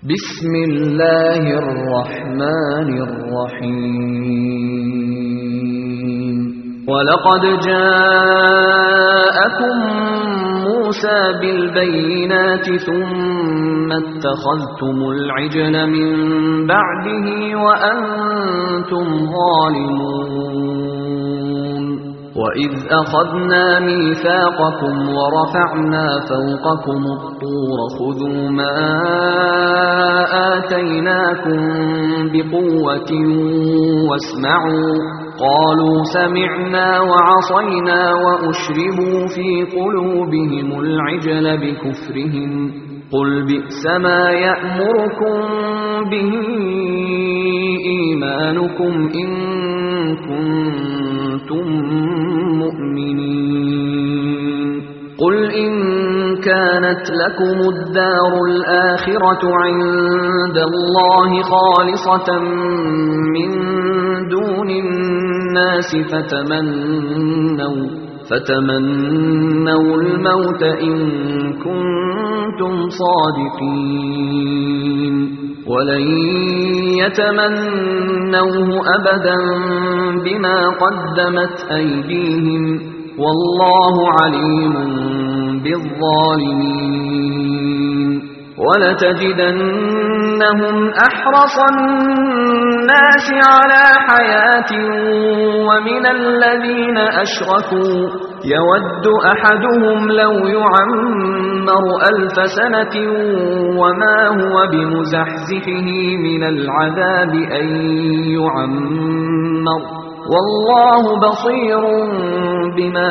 بسم الله الرحمن الرحيم ولقد جاءكم موسى بالبينات ثم اتخذتم العجل من بعده وأنتم ظالمون وإذ أخذنا ميثاقكم ورفعنا فوقكم الطور خذوا ما آتيناكم بقوة واسمعوا قالوا سمعنا وعصينا وأشربوا في قلوبهم العجل بكفرهم قل بئس ما يأمركم به إيمانكم إن كنتم مؤمنين قل إن كانت لكم الدار الآخرة عند الله خالصة من دون الناس فتمنوا فتمنوا الموت إن كنتم صادقين ولن يتمنوه أبدا بما قدمت أيديهم والله عليم بالظالمين ولتجدنهم أحرص الناس على حياة ومن الذين أشركوا يود أحدهم لو يعمر ألف سنة وما هو بمزحزحه من العذاب أن يعمر والله بصير بما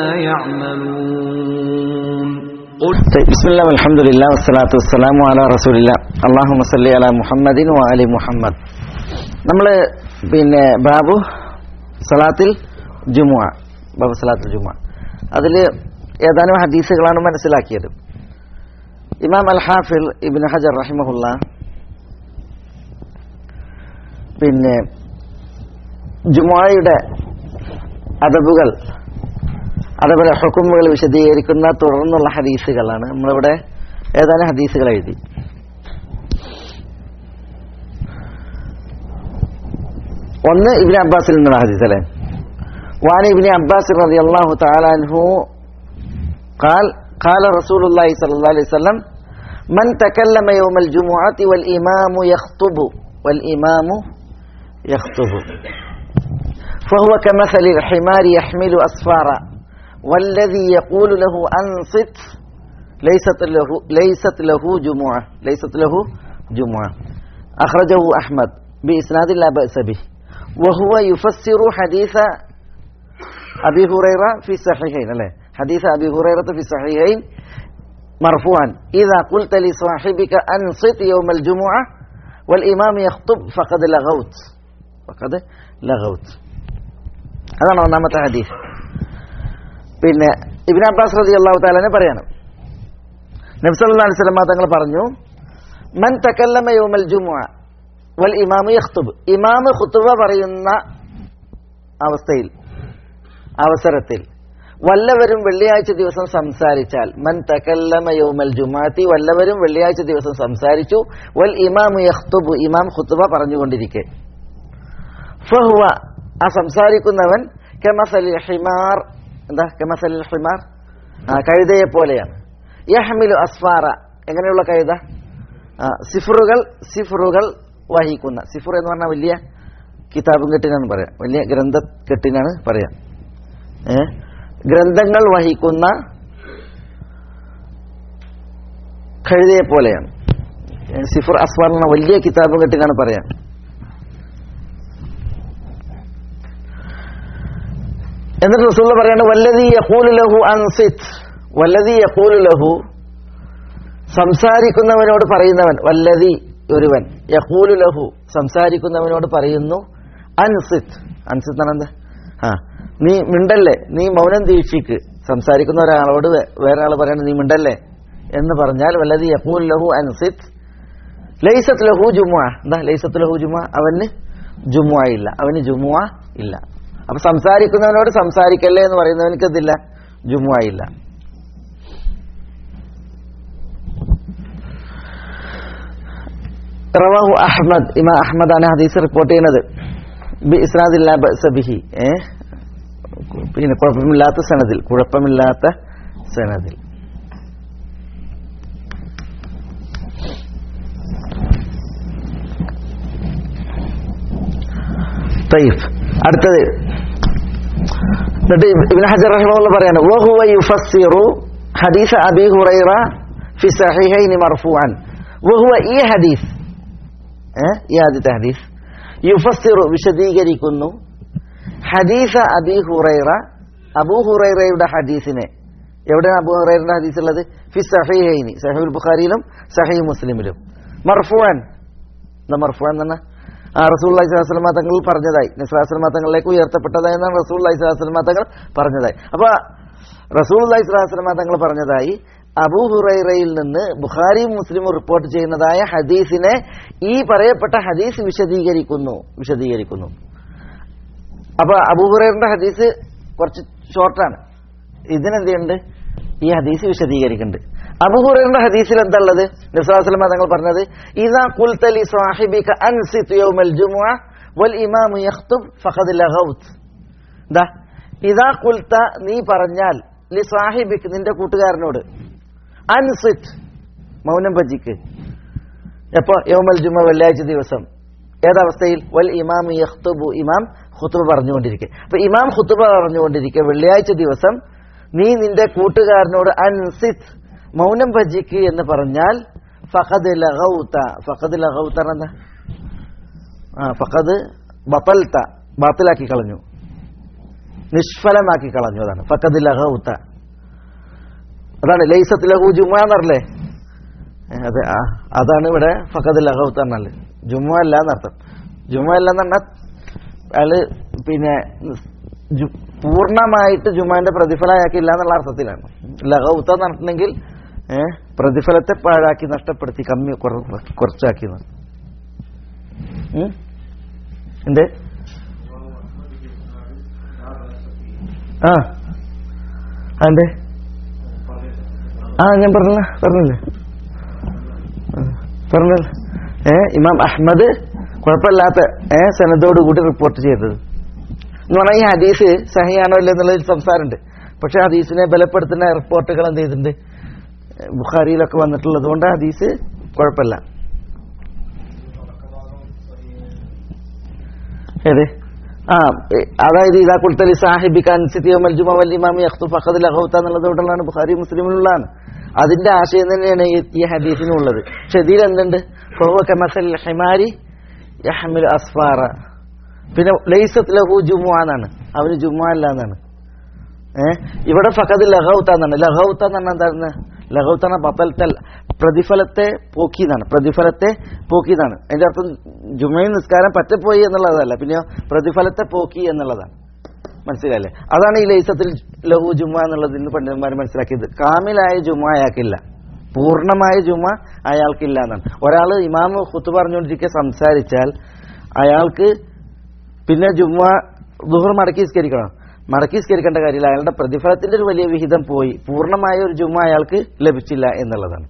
يعملون قل بسم الله والحمد لله والصلاة والسلام على رسول الله اللهم صل على محمد وعلى മുഹമ്മദ് നമ്മൾ പിന്നെ ബാബു സലാത്തിൽ ജുമുഅ ബാബു സലാത്തിൽ ജുമുഅ അതിൽ ഏതാനും ഹദീസുകളാണ് മനസ്സിലാക്കിയത് ഇമാം അൽ ഹാഫിൽ ഇബിൻ ഹജർ റഹിമഹുല്ല പിന്നെ ജുമുഅയുടെ അദബുകൾ അതേപോലെ ഹുക്കുമുകൾ വിശദീകരിക്കുന്ന തുടർന്നുള്ള ഹദീസുകളാണ് നമ്മളിവിടെ ഏതാനും ഹദീസുകൾ എഴുതി ഒന്ന് ഇബിൻ അബ്ബാസിൽ നിന്നുള്ള ഹദീസ് അല്ലേ وعن ابن عباس رضي الله تعالى عنه قال قال رسول الله صلى الله عليه وسلم من تكلم يوم الجمعة والإمام يخطب والإمام يخطب فهو كمثل الحمار يحمل أسفارا والذي يقول له أنصت ليست له ليست له جمعة ليست له جمعة أخرجه أحمد بإسناد لا بأس به وهو يفسر حديث أبي هريرة في الصحيحين لا حديث أبي هريرة في الصحيحين مرفوعا إذا قلت لصاحبك أنصت يوم الجمعة والإمام يخطب فقد لغوت فقد لغوت هذا ഒന്നാമത്തെ ഹദീസ് പിന്നെ ഇബിൻ അബ്ബാസ് റതി അള്ളാഹു താലാനെ പറയണം നബ്സല്ലാ അലൈഹി സ്വലമ തങ്ങൾ പറഞ്ഞു മൻ തക്കല്ലമ യോമൽ ജുമുഅ വൽ ഇമാമു യഖ്തുബ് ഇമാമ് ഖുത്തുബ പറയുന്ന അവസ്ഥയിൽ അവസരത്തിൽ വല്ലവരും വെള്ളിയാഴ്ച ദിവസം സംസാരിച്ചാൽ മൻ തക്കല്ലമ യൗമൽ ജുമാത്തി വല്ലവരും വെള്ളിയാഴ്ച ദിവസം സംസാരിച്ചു വൽ ഇമാമു യഖ്തുബ് ഇമാം ഖുത്തുബ പറഞ്ഞുകൊണ്ടിരിക്കെ ഫഹുവ ആ സംസാരിക്കുന്നവൻ കമസലിൽ ഹിമാർ എന്താ കമസലിൽ ഹിമാർ ആ കഴുതയെ പോലെയാണ് യഹ്മിലു അസ്ഫാറ എങ്ങനെയുള്ള കഴുത ആ, സിഫറുകൾ സിഫറുകൾ വഹിക്കുന്ന സിഫർ എന്ന് പറഞ്ഞാൽ വലിയ കിതാബും കെട്ടിനാണ് പറയാം വലിയ ഗ്രന്ഥ കെട്ടിനാണ് പറയാം ഏ ഗ്രന്ഥങ്ങൾ വഹിക്കുന്ന കഴുതയെ പോലെയാണ് ഏ, സിഫർ അസ്ഫാർ എന്ന വലിയ കിതാബും കെട്ടിനാണ് പറയാം എന്നിട്ട് റസൂള്ള പറയാണ് വല്ലതി യഖൂലു ലഹു അൻസിത് വല്ലതി യഖൂലു ലഹു സംസാരിക്കുന്നവനോട് പറയുന്നവൻ വല്ലതി ഒരുവൻ യഖൂലു ലഹു സംസാരിക്കുന്നവനോട് പറയുന്നു അൻസിത് അൻസിത് എന്നാണ് എന്താ ആ നീ മിണ്ടല്ലേ നീ മൗനം ദീക്ഷിക്ക് സംസാരിക്കുന്ന ഒരാളോട് വേ- വേറെ ആൾ പറയണ നീ മിണ്ടല്ലേ എന്ന് പറഞ്ഞാൽ വല്ലതി യഖൂലു ലഹു അൻസിത് ലൈസത്ത് ലഹു ജുമുഅ എന്താ ലൈസത്ത് ലഹു ജുമുഅ അവന് ജുമുഅ ഇല്ല അവന് ജുമുഅ ഇല്ല അപ്പൊ സംസാരിക്കുന്നവനോട് സംസാരിക്കല്ലേ എന്ന് പറയുന്നവനക്ക് ഇതില്ല ജുമുഅ ഇല്ല റവാഹു അഹ്മദ് ഇമാം അഹ്മദ് ആണ് ഹദീസ് റിപ്പോർട്ട് ചെയ്യുന്നത് ബി ഇസ്നാദില്ല ബിഹി ഏ പിന്നെ കുഴപ്പമില്ലാത്ത സനദിൽ കുഴപ്പമില്ലാത്ത സനദിൽ തയ്യഫ് അടുത്തത് എന്നിട്ട് ഇബ്നു ഹജർ റഹിമഹുള്ള പറയാണ് വഹുവ യുഫസ്സിറു ഹദീസ് അബി ഹുറൈറ ഫി സഹീഹൈനി മർഫൂഅൻ വഹുവ ഈ ഹദീസ് ഏ ഈ ആദ്യത്തെ ഹദീസ് യുഫസ്സിറു വിശദീകരിക്കുന്നു ഹദീസ അബി ഹുറൈറ അബൂ ഹുറൈറയുടെ ഹദീസിനെ എവിടെയാണ് അബൂ ഹുറൈറയുടെ ഹദീസ് ഉള്ളത് ഫി സഹീഹൈനി സഹീൽ ബുഖാരിയിലും സഹീഹ് മുസ്ലിമിലും മർഫൂഅൻ എന്താ മർഫൂഅൻ എന്ന് ആ റസൂൽ അലൈഹിസ്ലാമ തങ്ങൾ പറഞ്ഞതായി നിസ്ലാസ്ലമ തങ്ങളിലേക്ക് ഉയർത്തപ്പെട്ടതായി എന്നാണ് റസൂൽ അലൈഹിസ്ലാമ തങ്ങൾ പറഞ്ഞതായി അപ്പൊ റസൂൽ അലൈഹിസ്ലാമ തങ്ങൾ പറഞ്ഞതായി അബൂ ഹുറൈറയിൽ നിന്ന് ബുഖാരി മുസ്ലിം റിപ്പോർട്ട് ചെയ്യുന്നതായ ഹദീസിനെ ഈ പറയപ്പെട്ട ഹദീസ് വിശദീകരിക്കുന്നു വിശദീകരിക്കുന്നു അപ്പൊ അബൂ ഹുറൈറിന്റെ ഹദീസ് കുറച്ച് ഷോർട്ടാണ് ഇതിനെന്തുണ്ട് ഈ ഹദീസ് വിശദീകരിക്കുന്നുണ്ട് അബുഹുറയുടെ ഹദീസിൽ എന്താ ഉള്ളത് നിസ്വാസ്ലമ തങ്ങൾ പറഞ്ഞത് ഇതാ കുൽത്തലി സാഹിബിക അൻസിത് യൗമൽ ജുമുഅ വൽ ഇമാമു യഖ്തുബ് ഫഖദ് ലഗൗത് ദാ ഇതാ കുൽത്ത നീ പറഞ്ഞാൽ ലി സാഹിബിക്ക് നിന്റെ കൂട്ടുകാരനോട് അൻസിത് മൗനം ഭജിക്ക് എപ്പോ യൗമൽ ജുമ വെള്ളിയാഴ്ച ദിവസം ഏതവസ്ഥയിൽ വൽ ഇമാം യഖ്തുബു ഇമാം ഖുത്ബ പറഞ്ഞുകൊണ്ടിരിക്കെ അപ്പൊ ഇമാം ഖുത്ബ പറഞ്ഞുകൊണ്ടിരിക്കെ വെള്ളിയാഴ്ച ദിവസം നീ നിന്റെ കൂട്ടുകാരനോട് അൻസിത് മൗനം ഭജിക്ക് എന്ന് പറഞ്ഞാൽ ഫഖദ് ലഗൗത ഫഖദ് ലഗൗത എന്താ ആ ഫഖദ് ബത്തൽത ബാത്തിലാക്കി കളഞ്ഞു നിഷ്ഫലമാക്കി കളഞ്ഞു അതാണ് ഫഖദ് ലഗൗത അതാണ് ലൈസത്ത് ലഹു ജുമ എന്നറില്ലേ അതെ ആ അതാണ് ഇവിടെ ഫഖദ് ലഗൗത്ത എന്നാൽ ജുമ അല്ല എന്നർത്ഥം ജുമ അല്ല എന്ന് പറഞ്ഞാൽ അയാള് പിന്നെ ജു- പൂർണ്ണമായിട്ട് ജുമാന്റെ പ്രതിഫലമാക്കില്ല എന്നുള്ള അർത്ഥത്തിലാണ് ലഗൗത്ത എന്ന് പറഞ്ഞിട്ടുണ്ടെങ്കിൽ ഏഹ് പ്രതിഫലത്തെ പാഴാക്കി നഷ്ടപ്പെടുത്തി കമ്മി കുറ- കുറച്ചാക്കി എന്ന്. ഉം? എന്ത് ആ അതെ ആ ഞാൻ പറഞ്ഞ പറഞ്ഞില്ലേ ആ, പറഞ്ഞില്ല ഏ ഇമാം അഹ്മദ് കുഴപ്പമില്ലാത്ത ഏ സനദോട് കൂടി റിപ്പോർട്ട് ചെയ്തത് എന്ന് പറഞ്ഞാൽ ഈ ഹദീസ് സഹിയാണോ ഇല്ല എന്നുള്ളൊരു സംസാരമുണ്ട് പക്ഷെ ഹദീസിനെ ബലപ്പെടുത്തുന്ന റിപ്പോർട്ടുകൾ എന്ത് ചെയ്തിട്ടുണ്ട് ബുഖാരിയിലൊക്കെ വന്നിട്ടുള്ളത് കൊണ്ട് ഹദീസ് കുഴപ്പമില്ല ഏത് ആ ഏ, അതായത് ഇതാ കുൽത്തലി സാഹിബിക്ക് അൻസിത്തിയോമൽ ജുമ വൽ ഇമാമി യഖ്തു ഫഖദ് ലഹൗത്ത എന്നുള്ളത് കൊണ്ടുള്ളതാണ് ബുഖാരി മുസ്ലിമിലുള്ളതാണ് അതിന്റെ ആശയം തന്നെയാണ് ഈ- ഈ ഹദീസിനുള്ളത് പക്ഷെ ഇതിൽ എന്തുണ്ട് ഫഹുവ കമസൽ ഹിമാരി യഹ്മിൽ അസ്ഫാറ പിന്നെ ലൈസത്ത് ലഹു ജുമുഅ എന്നാണ് അവന് ജുമുഅ അല്ല എന്നാണ് ഏഹ് ഇവിടെ ഫഖദ് ലഹൗത്ത എന്നാണ് ലഹൗത്ത എന്ന് പറഞ്ഞാൽ എന്താണ് ലഹൗത്ത എന്ന ബത്തൽത്തൽ പ്രതിഫലത്തെ പോക്കിയതാണ് പ്രതിഫലത്തെ പോക്കിയതാണ് അതിന്റെ അർത്ഥം ജുമയിൽ നിസ്കാരം പറ്റപ്പോയി എന്നുള്ളതല്ല പിന്നെ പ്രതിഫലത്തെ പോക്കി എന്നുള്ളതാണ് മനസ്സിലായില്ലേ അതാണ് ഈ ലൈസത്തിൽ ലഹു ജുമ എന്നുള്ളത് ഇന്ന് പണ്ഡിതന്മാർ മനസ്സിലാക്കിയത് കാമിലായ ജുമ അയാൾക്കില്ല പൂർണ്ണമായ ജുമ അയാൾക്കില്ല എന്നാണ് ഒരാൾ ഇമാമ് ഹുത്ത് പറഞ്ഞുകൊണ്ടിരിക്കെ സംസാരിച്ചാൽ അയാൾക്ക് പിന്നെ ജുമ ദുഹർ മടക്കി സ്കരിക്കണം മടക്കി സ്കരിക്കേണ്ട കാര്യമില്ല അയാളുടെ പ്രതിഫലത്തിന്റെ ഒരു വലിയ വിഹിതം പോയി പൂർണ്ണമായ ഒരു ജുമ അയാൾക്ക് ലഭിച്ചില്ല എന്നുള്ളതാണ്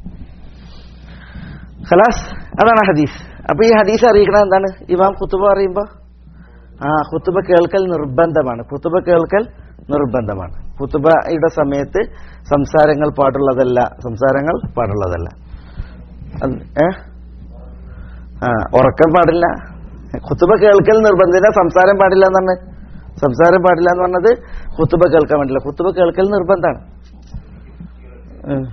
ഖലാസ് അതാണ് ഹദീസ് അപ്പൊ ഈ ഹദീസ് അറിയിക്കണം എന്താണ് ഇമാം കുത്തുബ പറയുമ്പോ ആ കുത്തുബ കേൾക്കൽ നിർബന്ധമാണ് കുത്തുബ കേൾക്കൽ നിർബന്ധമാണ് കുത്തുബയുടെ സമയത്ത് സംസാരങ്ങൾ പാടുള്ളതല്ല സംസാരങ്ങൾ പാടുള്ളതല്ല അത് ഏ ആ ഉറക്കം പാടില്ല കുത്തുബ കേൾക്കൽ നിർബന്ധമില്ല സംസാരം പാടില്ല എന്നാണ് സംസാരം പാടില്ല എന്ന് പറഞ്ഞത് കുത്തുബ കേൾക്കാൻ വേണ്ടില്ല കുത്തുബ കേൾക്കൽ നിർബന്ധമാണ് ഉം.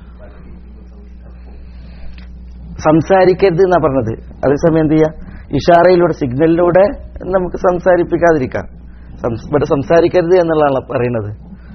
സംസാരിക്കരുത് എന്നാ പറഞ്ഞത് അതേസമയം എന്ത് ചെയ്യാ ഇഷാറയിലൂടെ സിഗ്നലിലൂടെ നമുക്ക് സംസാരിപ്പിക്കാതിരിക്കാം സംസ്- ഇവിടെ സംസാരിക്കരുത് എന്നുള്ളതാണ് പറയുന്നത്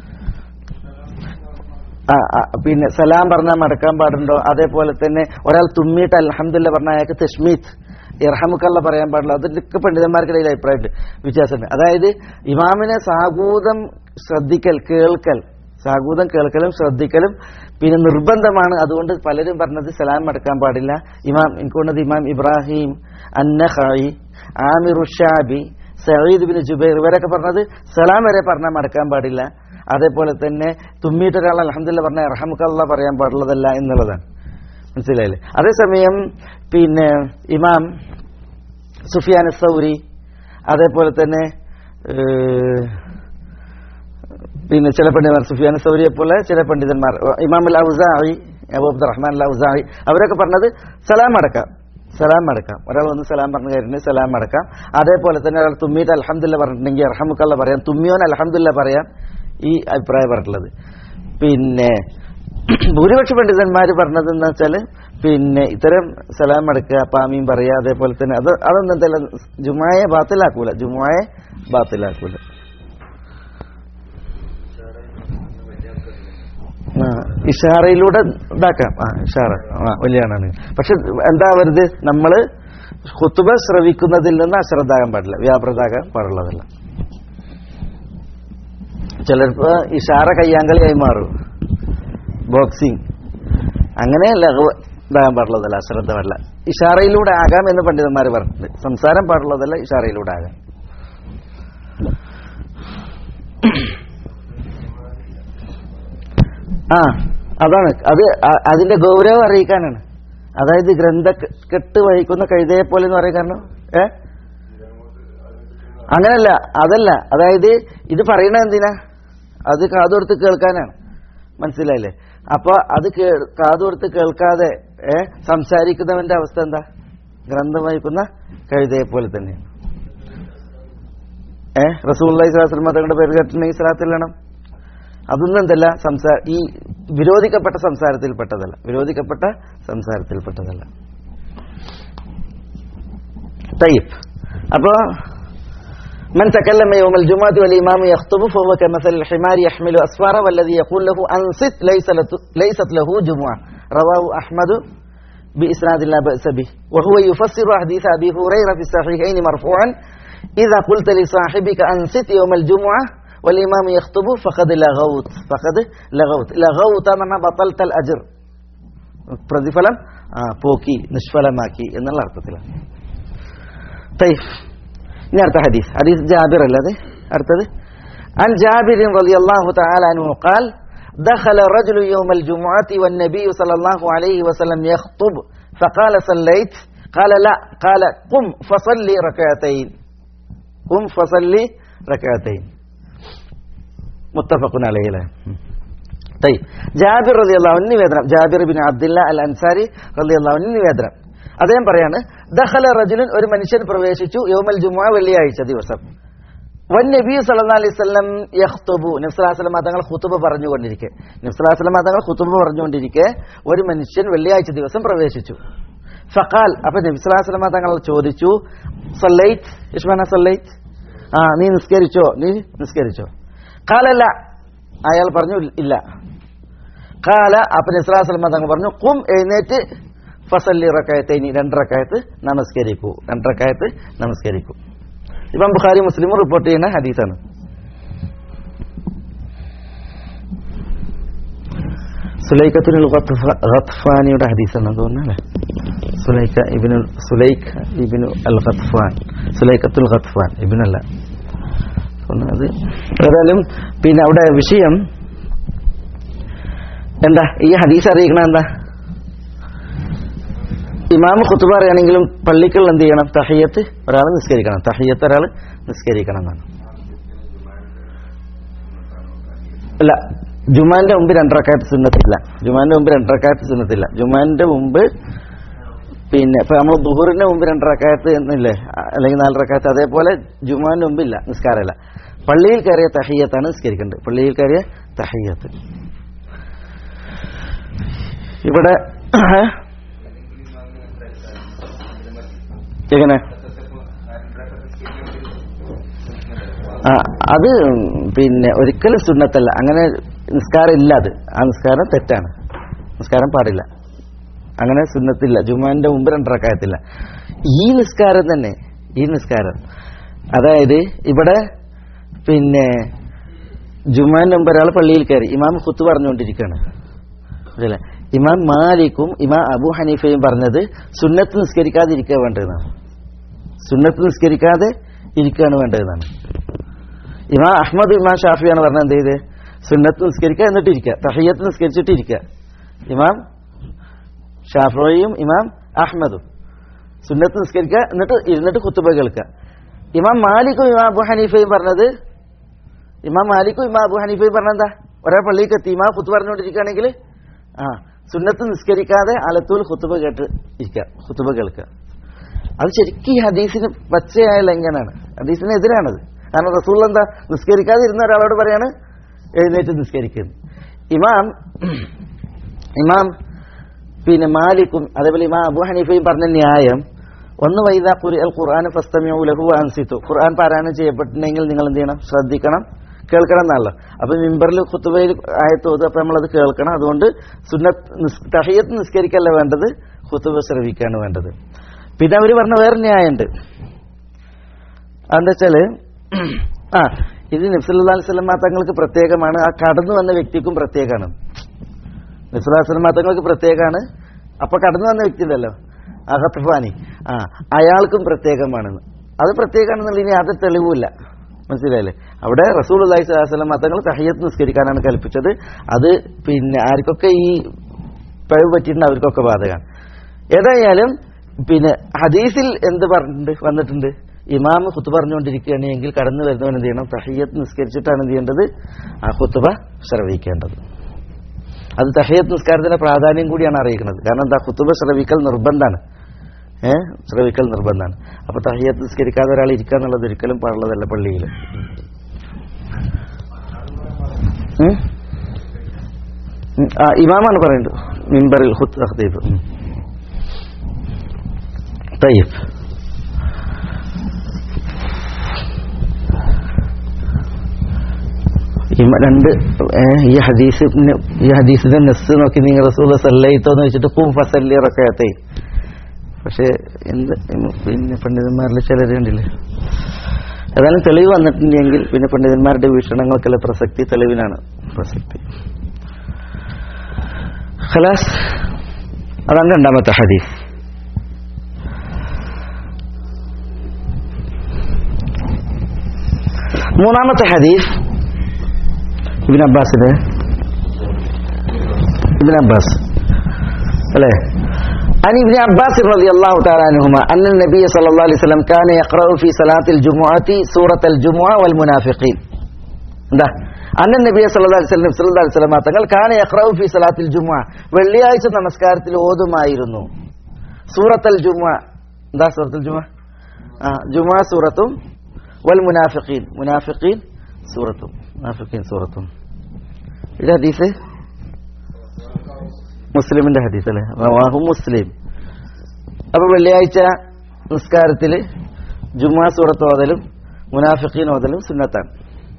ആ ആ, പിന്നെ സലാം പറഞ്ഞാൽ മടക്കാൻ പാടുണ്ടോ അതേപോലെ തന്നെ ഒരാൾ തുമ്മിയിട്ട് അൽഹംദുലില്ലാ പറഞ്ഞാൽ അയാൾക്ക് തഷ്മീത്ത് ഇർഹമുക്കല്ല പറയാൻ പാടില്ല അതിലൊക്കെ പണ്ഡിതന്മാർക്കിടയിൽ അഭിപ്രായമുണ്ട് വ്യത്യാസമുണ്ട് അതായത് ഇമാമിനെ സാഗൂതം ശ്രദ്ധിക്കൽ കേൾക്കൽ സാഗൂതം കേൾക്കലും ശ്രദ്ധിക്കലും പിന്നെ നിർബന്ധമാണ് അതുകൊണ്ട് പലരും പറഞ്ഞത് സലാം മടക്കാൻ പാടില്ല ഇമാം എനിക്ക് തോന്നുന്നത് ഇമാം Ibrahim Annakhai Amir Shabi Sayyid bin Jubair ഇവരൊക്കെ പറഞ്ഞത് സലാം വരെ പറഞ്ഞാൽ മടക്കാൻ പാടില്ല അതേപോലെ തന്നെ തുമ്മിയിട്ട് ഒരാൾ അലഹമില്ല പറഞ്ഞ റഹമുക്കല്ല പറയാൻ പാടുള്ളതല്ല എന്നുള്ളതാണ് മനസ്സിലായില്ലേ അതേസമയം പിന്നെ ഇമാം സുഫിയാൻ സൗരി അതേപോലെ തന്നെ ഏഹ്, പിന്നെ ചില പണ്ഡിതന്മാർ സുഫിയാൻ സൗരിയെ പോലെ ചില പണ്ഡിതന്മാർ ഇമാം അൽ ഔസായി അബൂ അബ്ദുറഹ്മാൻ അൽ ഔസായി അവരൊക്കെ പറഞ്ഞത് സലാം അടക്കാം സലാം അടക്കാം ഒരാൾ വന്ന് സലാം പറഞ്ഞ കാര്യത്തിന് സലാം അടക്കാം അതേപോലെ തന്നെ ഒരാൾ തുമ്മിയിട്ട് അലഹമില്ല പറഞ്ഞിട്ടുണ്ടെങ്കിൽ അർഹമുക്കല്ല പറയാം തുമ്മിയോൻ അലഹമില്ല പറയാം ഈ അഭിപ്രായം പറഞ്ഞിട്ടുള്ളത് പിന്നെ ഭൂരിപക്ഷ പണ്ഡിതന്മാർ പറഞ്ഞത് എന്താ വെച്ചാൽ പിന്നെ ഇത്തരം സലാം അടക്കുക പാമിയും പറയുക അതേപോലെ തന്നെ അത് അതൊന്നും എന്തായാലും ജുമായെ ബാത്തിലാക്കൂല ജുമായെ ബാത്തിലാക്കൂല ആ, ഇഷാറയിലൂടെ ഇതാക്കാം ആ ഇഷാറ ആ വലിയാണ് പക്ഷെ എന്താ വരുത് നമ്മള് കുത്തുബ ശ്രവിക്കുന്നതിൽ നിന്ന് അശ്രദ്ധാകാൻ പാടില്ല വ്യാപൃതാകാൻ പാടുള്ളതല്ല ചിലപ്പോ ഇഷാറ കയ്യാങ്കളിയായി മാറും ബോക്സിങ് അങ്ങനെ ലഘു ഇതാകാൻ പാടുള്ളതല്ല അശ്രദ്ധ പാടില്ല ഇഷാറയിലൂടെ ആകാം എന്ന് പണ്ഡിതന്മാർ പറഞ്ഞിട്ടുണ്ട് സംസാരം പാടുള്ളതല്ല ഇഷാറയിലൂടെ ആകാം ആ അതാണ് അത് അ- അതിന്റെ ഗൗരവം അറിയിക്കാനാണ് അതായത് ഗ്രന്ഥ കെട്ട് വഹിക്കുന്ന കഴുതയെ പോലെ എന്ന് പറയാൻ കാരണം ഏ അങ്ങനല്ല അതല്ല അതായത് ഇത് പറയണത് എന്തിനാ അത് കാതോർത്ത് കേൾക്കാനാണ് മനസ്സിലായില്ലേ അപ്പൊ അത് കേ- കാതോർത്ത് കേൾക്കാതെ ഏ സംസാരിക്കുന്നവന്റെ അവസ്ഥ എന്താ ഗ്രന്ഥം വഹിക്കുന്ന കഴുതയെ പോലെ തന്നെയാണ് ഏ റസൂൽ സ്വലാസ്ലം തങ്ങളുടെ പേര് കേട്ടിട്ടുണ്ടെങ്കിൽ സ്വലാത്തില്ലണം അതൊന്നും എന്തല്ല സംസാര ഈ വിരോധിക്കപ്പെട്ട സംസാരത്തിൽപ്പെട്ടതല്ല വിരോധിക്കപ്പെട്ട സംസാരത്തിൽപ്പെട്ടതല്ല طيب അപ്പോ من تكلم يوم الجمعة والإمام يخطب فهو كمثل الحمار يحمل أسفارا والذي يقول له أنصت ليس لت- ليست له جمعة رواه أحمد بإسناد لا بأس به وهو يفسر حديث أبي هريرة في الصحيحين مرفوعا إذا قلت لصاحبك أنصت يوم الجمعة والإمام يخطب فقد لغوت فقد لغوت لغوت من بطلت الأجر പ്രതിഫലം ആ, പോക്കി നിഷ്ഫലമാക്കി എന്നുള്ള അർത്ഥത്തിലാണ് طيب ഇനി അടുത്ത ഹദീസ് ഹദീസ് ജാബിർ അല്ലതെ അടുത്തത് عن جابر رضي الله تعالى عنه قال دخل رجل يوم الجمعة والنبي صلى الله عليه وسلم يخطب فقال صليت قال لا قال قم فصلي ركعتين قم فصلي ركعتين متفق عليه له طيب ജാബിർ റളിയല്ലാഹു അൻഹു നിവേദനം Jabir bin Abdullah al Ansari റളിയല്ലാഹു അൻഹു നിവേദനം അദ്ദേഹം പറയാണ് ദഖല റജുലുൻ ഒരു മനുഷ്യൻ പ്രവേശിച്ചു യൗമൽ ജുമുഅ വെള്ളിയാഴ്ച ദിവസം വൻ നബി സല്ലല്ലാഹു അലൈഹി വസല്ലം യഖ്തുബു നബി സല്ലല്ലാഹു അലൈഹി വസല്ലം തങ്ങൾ ഖുതുബ പറഞ്ഞുകൊണ്ടിരിക്കെ നബി സല്ലല്ലാഹു അലൈഹി വസല്ലം തങ്ങൾ ഖുതുബ പറഞ്ഞുകൊണ്ടിരിക്കെ ഒരു മനുഷ്യൻ വെള്ളിയാഴ്ച ദിവസം പ്രവേശിച്ചു ഫഖാൽ അപ്പൊ നബി സല്ലല്ലാഹു അലൈഹി വസല്ലം തങ്ങൾ ചോദിച്ചു സല്ലൈറ്റ് ഇഷ്മാന സല്ലൈറ്റ് ആ നീ നിസ്കരിച്ചോ നീ നിസ്കരിച്ചോ കാലല്ല അയാൾ പറഞ്ഞു ഇല്ല കാല അപ്പൊ നിസ്ലാസ്ലമ തങ്ങൾ പറഞ്ഞു കും എഴുന്നേറ്റ് ഫസല്ലി റക്കായത്തേനി രണ്ടറക്കായത്ത് നമസ്കരിക്കൂ രണ്ടറക്കായത്ത് നമസ്കരിക്കൂ ഇപ്പം ബുഖാരി മുസ്ലിമും റിപ്പോർട്ട് ചെയ്യുന്ന ഹദീസാണ് സുലൈഖത്തുൽ ഖത്ഫാനിയുടെ ഹദീസാണ് തോന്നുന്നു അല്ലേ സുലൈഖ ഇബിനു സുലൈഖ് ഇബിനു അൽ ഖത്ഫാൻ സുലൈഖത്തുൽ ഖത്ഫാൻ ഇബിനല്ല അത് ഏതായാലും പിന്നെ അവിടെ വിഷയം എന്താ ഈ ഹദീസ് അറിയിക്കണ എന്താ ഇമാമ് ഖുത്തുബ അറിയാണെങ്കിലും പള്ളിക്കുള്ള എന്ത് ചെയ്യണം തഹയ്യത്ത് ഒരാൾ നിസ്കരിക്കണം തഹയ്യത്ത് ഒരാൾ നിസ്കരിക്കണം എന്നാണ് അല്ല ജുമാന്റെ മുമ്പ് രണ്ടരക്കായത്ത് സുന്നത്തില്ല ജുമാന്റെ മുമ്പ് രണ്ടരക്കായത്ത് സുന്നത്തില്ല ജുമാന്റെ മുമ്പ് പിന്നെ ഇപ്പൊ നമ്മൾ ദുഹൂറിന്റെ മുമ്പ് രണ്ടരക്കായത്ത് എന്നില്ലേ അല്ലെങ്കിൽ നാലരക്കായത്ത് അതേപോലെ ജുമാന്റെ മുമ്പില്ല നിസ്കാരമല്ല പള്ളിയിൽ കയറിയ തഹയ്യത്താണ് നിസ്കരിക്കേണ്ടത് പള്ളിയിൽ കയറിയ തഹയ്യത്ത് ഇവിടെ എങ്ങനെ ആ അത് പിന്നെ ഒരിക്കലും സുന്നത്തല്ല അങ്ങനെ നിസ്കാരം ഇല്ല അത് ആ നിസ്കാരം തെറ്റാണ് നിസ്കാരം പാടില്ല അങ്ങനെ സുന്നത്തില്ല ജുമാന്റെ മുമ്പ് രണ്ടരക്കായത്തില്ല ഈ നിസ്കാരം തന്നെ ഈ നിസ്കാരം അതായത് ഇവിടെ പിന്നെ ജുമാന്റെ മുമ്പ് ഒരാൾ പള്ളിയിൽ കയറി ഇമാം ഖുത്ത് പറഞ്ഞുകൊണ്ടിരിക്കുകയാണ് അല്ലേ ഇമാം മാലിക്കും ഇമാം അബു ഹനീഫയും പറഞ്ഞത് സുന്നത്ത് നിസ്കരിക്കാതെ ഇരിക്കുക വേണ്ടതെന്നാണ് സുന്നത്ത് നിസ്കരിക്കാതെ ഇരിക്കുകയാണ് വേണ്ടതെന്നാണ് ഇമാം അഹമ്മദ് ഇമാം ഷാഫിയാണ് പറഞ്ഞത് എന്ത് ചെയ്ത് സുന്നത്ത് നിസ്കരിക്കുക എന്നിട്ട് ഇരിക്കുക തഹയ്യത്ത് നിസ്കരിച്ചിട്ട് ഇരിക്കുക ഇമാം ഷാഫിയും ഇമാം അഹ്മദും സുന്നത്ത് നിസ്കരിക്കുക എന്നിട്ട് ഇരുന്നിട്ട് കുത്തുബ കേൾക്കുക ഇമാം മാലിക്കും ഇമാം അബു ഹനീഫയും പറഞ്ഞത് ഇമാം മാലിക്കും ഇമാം അബു ഹനീഫയും പറഞ്ഞെന്താ ഒരേ പള്ളിക്ക് എത്തി ഇമാം കുത്തു പറഞ്ഞുകൊണ്ടിരിക്കുകയാണെങ്കിൽ ആ സുന്നത്ത് നിസ്കരിക്കാതെ അലത്തൂൽ കുത്തുബ കേട്ട് ഇരിക്കുക കുത്തുബ കേൾക്കുക അത് ശരിക്കും ഈ ഹദീസിന് പച്ചയായ ലംഘനാണ് ഹദീസിന് എതിരാണത് കാരണം റസൂൾ എന്താ നിസ്കരിക്കാതെ ഇരുന്ന ഒരാളോട് പറയാണ് എഴുന്നേറ്റ് നിസ്കരിക്കുന്നത് ഇമാം ഇമാം പിന്നെ മാലിക്കും അതേപോലെ ഇമാം അബു ഹനീഫയും പറഞ്ഞ ന്യായം ഒന്ന് വൈദ ഖുരി അൽ ഖുർആൻ ഫസ്തമിഉ ലഹു അൻസിത്തു ഖുർആൻ പാരായണം ചെയ്യപ്പെട്ടിട്ടുണ്ടെങ്കിൽ നിങ്ങൾ എന്ത് ചെയ്യണം ശ്രദ്ധിക്കണം കേൾക്കണം എന്നല്ല അപ്പൊ മിമ്പറിൽ ഖുത്തുബയിൽ ആയത്തോത് അപ്പൊ നമ്മളത് കേൾക്കണം അതുകൊണ്ട് സുന്നത്ത് നിസ്- തഹയ്യത്ത് നിസ്കരിക്കല്ല വേണ്ടത് ഖുത്തുബ ശ്രവിക്കാണ് വേണ്ടത് പിന്നെ അവർ പറഞ്ഞ വേറെ ന്യായമുണ്ട് എന്താ വെച്ചാല് ആ ഇത് നബ്സല്ലാ സ്വലമ തങ്ങൾക്ക് പ്രത്യേകമാണ് ആ കടന്നു വന്ന വ്യക്തിക്കും പ്രത്യേകമാണ് നബ്സല്ലാ സ്വലമ തങ്ങൾക്ക് പ്രത്യേകമാണ് അപ്പൊ കടന്നു വന്ന വ്യക്തി ഉണ്ടല്ലോ ആ ഖത്തഫാനി ആ അയാൾക്കും പ്രത്യേകമാണെന്ന് അത് പ്രത്യേകമാണെന്നുള്ള ഇനി യാതൊരു തെളിവുമില്ല മനസ്സിലായില്ലേ അവിടെ റസൂൽ അള്ളഹി സ്വലാസ്ലം തങ്ങൾ തഹയ്യത്ത് നിസ്കരിക്കാനാണ് കൽപ്പിച്ചത് അത് പിന്നെ ആർക്കൊക്കെ ഈ പിഴവ് പറ്റിയിട്ടുണ്ട് അവർക്കൊക്കെ ബാധകമാണ് ഏതായാലും പിന്നെ ഹദീസിൽ എന്ത് പറഞ്ഞിട്ടുണ്ട് വന്നിട്ടുണ്ട് ഇമാം ഖുത്തുബ പറഞ്ഞുകൊണ്ടിരിക്കുകയാണെങ്കിൽ കടന്നു വരുന്നവൻ എന്ത് ചെയ്യണം തഹയ്യത്ത് നിസ്കരിച്ചിട്ടാണ് എന്ത് ചെയ്യേണ്ടത് ആ ഖുത്തുബ ശ്രവിക്കേണ്ടത് അത് തഹയ്യത്ത് നിസ്കാരത്തിന്റെ പ്രാധാന്യം കൂടിയാണ് അറിയിക്കുന്നത് കാരണം എന്താ ഖുത്തുബ ശ്രവിക്കൽ നിർബന്ധമാണ് ഏഹ് ശ്രവിക്കൽ നിർബന്ധമാണ് അപ്പൊ തഹയ്യത്ത് നിസ്കരിക്കാതെ ഒരാൾ ഇരിക്കുക എന്നുള്ളത് ഒരിക്കലും പാടുള്ളതല്ല പള്ളിയിൽ ഉം? ഉം, ആ ഇമാമാണ് പറയുന്നത് മിമ്പറിൽ ഹുത്ത് തഹ്ദീബ് ഉം. طيب ഈ മ- രണ്ട് ഏ, ഈ ഹദീസ് ഈ ഹദീസിന്റെ നെസ് നോക്കി നിങ്ങൾ റസൂൽ സല്ലയിത്തോന്ന് വെച്ചിട്ട് പൂം ഫസല്ലി റക്കയത്തെ പക്ഷെ എന്ത് പിന്നെ പണ്ഡിതന്മാരിൽ ചിലർ കണ്ടില്ലേ ഏതായാലും തെളിവ് വന്നിട്ടുണ്ടെങ്കിൽ പിന്നെ പണ്ഡിതന്മാരുടെ വീക്ഷണങ്ങൾക്കുള്ള പ്രസക്തി തെളിവിനാണ് പ്രസക്തി ഖലാസ് അതാണ് രണ്ടാമത്തെ ഹദീസ് മൂന്നാമത്തെ ഹദീസ് ഇബിൻ അബ്ബാസിന്റെ ഇബിൻ അബ്ബാസ് അല്ലേ عن ابن عباس رضي الله تعالى عنهما أن النبي صلى الله عليه وسلم كان يقرأ في صلاة الجمعة سورة الجمعة والمنافقين ده അന്ന നബി സല്ലല്ലാഹു അലൈഹി വസല്ലം സല്ലല്ലാഹു അലൈഹി വസല്ലം തങ്ങൾ കാന യഖറഉ ഫി സലാത്തിൽ ജുമുഅ വെള്ളിയാഴ്ച നമസ്കാരത്തിൽ ഓതുമായിരുന്നു സൂറത്തുൽ ജുമുഅ എന്താ സൂറത്തുൽ ജുമുഅ ആ ജുമുഅ സൂറത്തും വൽ മുനാഫിഖീൻ മുനാഫിഖീൻ സൂറത്തും മുനാഫിഖീൻ സൂറത്തും ഇത് ഹദീസ് മുസ്ലിമിന്റെ ഹദീസ് അല്ലേ റവാഹു മുസ്ലിം അപ്പൊ വെള്ളിയാഴ്ച നിസ്കാരത്തിൽ ജുമാ സൂറത്ത് ഓതലും മുനാഫിഖീൻ ഓതലും സുന്നത്താണ്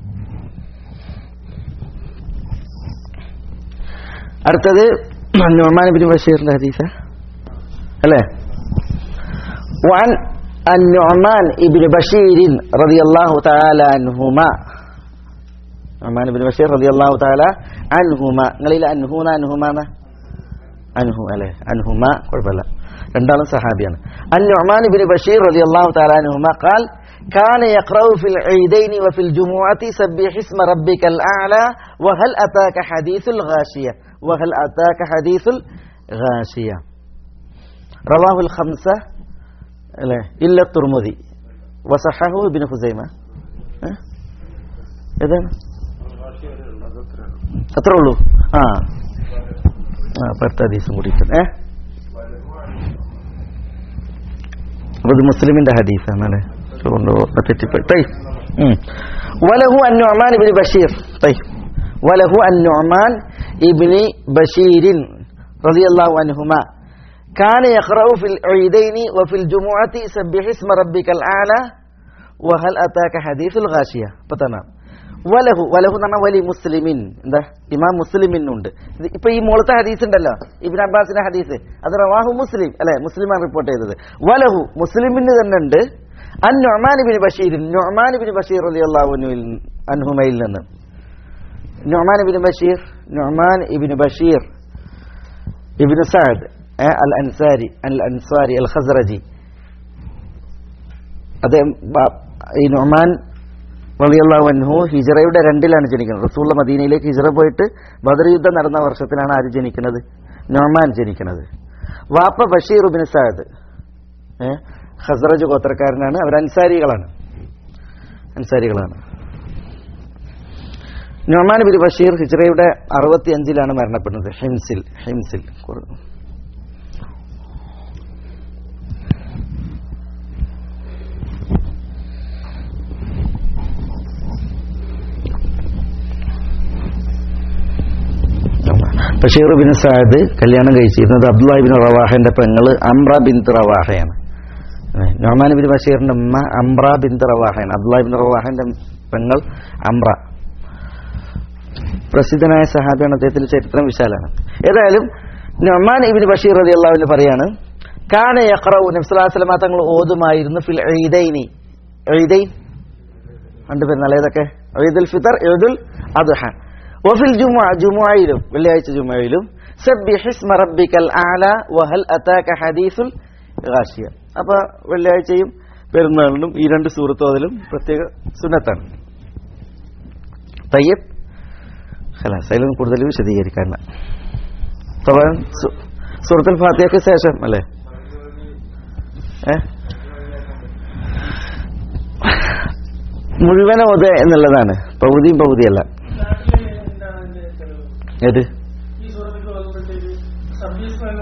അടുത്തത് നുഅ്മാൻ ബിൻ ബഷീറിന്റെ ഹദീസ് അല്ലേ وعن النعمان ابن بشير رضي الله تعالى عنهما نعمان بن بشير رضي الله تعالى عنهما നിങ്ങളിൽ അൻഹൂന അൻഹുമാന അൻഹു അല്ലേ അൻഹുമ കുഴപ്പമില്ല രണ്ടാളും സഹാബിയാണ് അൻ നുഅ്മാൻ ബിൻ ബഷീർ റളിയല്ലാഹു തആല അൻഹുമ قال كان يقرأ في العيدين وفي الجمعة سبح اسم ربك الأعلى وهل أتاك حديث الغاشية وهل أتاك حديث الغاشية رواه الخمسة لا إلا الترمذي وصححه ابن خزيمة ها؟ إذن അത്രേ ഉള്ളൂ ആ ആ പത്ത് ഹദീസും കൂടിയിട്ട് ഏ അപ്പൊ ഇത് മുസ്ലിമിന്റെ ഹദീസാണ് അല്ലേ അതുകൊണ്ട് തെറ്റിപ്പോയി തൈ വലഹു അൻ നുഅ്മാൻ ഇബ്നു ബഷീർ തൈ വലഹു അൻ നുഅ്മാൻ ഇബ്നു ബഷീരിൻ റളിയല്ലാഹു അൻഹുമാ كان يقرأ في العيدين وفي الجمعة سبح اسم ربك الأعلى وهل أتاك حديث الغاشية പത്തനാം വലഹു വലഹു എന്ന് പറഞ്ഞാൽ വലി മുസ്ലിമിൻ എന്താ ഇമാം മുസ്ലിമിനുണ്ട് ഇത് ഇപ്പൊ ഈ മുകളത്തെ ഹദീസ് ഉണ്ടല്ലോ ഇബിൻ അബ്ബാസിന്റെ ഹദീസ് അത് റവാഹു മുസ്ലിം അല്ലെ മുസ്ലിമാണ് റിപ്പോർട്ട് ചെയ്തത് വലഹു മുസ്ലിമിന് തന്നെ ഉണ്ട് അൻ Noman bin Bashir Noman bin Bashir റളിയല്ലാഹു അൻഹുവിൽ അൻഹുമയിൽ നിന്ന് Noman bin Bashir Noman ibn Bashir ibn Saad ഏ, അൽ അൻസാരി അൽ അൻസാരി അൽ ഖസ്റജി അദ്ദേഹം ബ- ഈ നൊമാൻ റളിയല്ലാഹു അൻഹു ഹിജറയുടെ രണ്ടിലാണ് ജനിക്കുന്നത് റസൂള്ള മദീനയിലേക്ക് ഹിജറ പോയിട്ട് ബദർ യുദ്ധം നടന്ന വർഷത്തിലാണ് ആര് ജനിക്കുന്നത് നൊമാൻ ജനിക്കുന്നത് വാപ്പ ബഷീർ ബിൻ സാദ് ഏ ഹസ്രജ് ഗോത്രക്കാരനാണ് അവർ അൻസാരികളാണ് അൻസാരികളാണ് നൊമാൻ ബിൻ ബഷീർ ഹിജ്റയുടെ അറുപത്തി അഞ്ചിലാണ് മരണപ്പെടുന്നത് ഹിംസിൽ ഹിംസിൽ കുറ- ബഷീർ ബിൻ സാദ് കല്യാണം കഴിച്ചിരുന്നത് അബ്ദുല്ലാഹി ബിൻ റവാഹന്റെ പെങ്ങള് അംറ ബിൻ റവാഹയാണ് നൊമാൻ ബിൻ ബഷീറിന്റെ ഉമ്മ അംറ ബിൻ റവാഹയാണ് അബ്ദുല്ലാഹി ബിൻ റവാഹന്റെ പെങ്ങൾ അംറ പ്രസിദ്ധനായ സഹാബിയാണ് അദ്ദേഹത്തിന്റെ ചരിത്രം വിശാലാണ് ഏതായാലും നൊമാൻ ഇബിൻ ബഷീർ അലി അള്ളാഹുവിന് പറയാണ് കാന യഖറു നബ്സുല്ലാസ്ലമ തങ്ങൾ ഓതുമായിരുന്നു ഫിൽ ഈദൈനി ഈദൈൻ രണ്ട് പെരുന്നാൾ ഏതൊക്കെ ഈദുൽ ഫിത്തർ ഈദുൽ അദ്ഹ വഫിൽ ജുമുഅ ജുമുഅയിലും വെള്ളിയാഴ്ച ജുമുഅയിലും സബ്ബിഹ് ഇസ്മ റബ്ബിക്കൽ അഅല വഹൽ അതാക ഹദീസുൽ ഗാഷിയ അപ്പൊ വെള്ളിയാഴ്ചയും പെരുന്നാളിനും ഈ രണ്ട് സൂറത്ത് ഓതലും പ്രത്യേക സുന്നത്താണ് തയ്യബ് ഖലാസ് അതിലും കൂടുതൽ വിശദീകരിക്കാൻ സൂറത്തുൽ ഫാത്തിഹയ്ക്ക് ശേഷം അല്ലേ ഏ മുഴുവൻ ഓത എന്നുള്ളതാണ് പകുതിയും പകുതിയല്ല ഏത് ഈ സുഹൃത്തുക്കൾ വന്നപ്പോഴത്തേക്ക് സർവീസ് മാൻ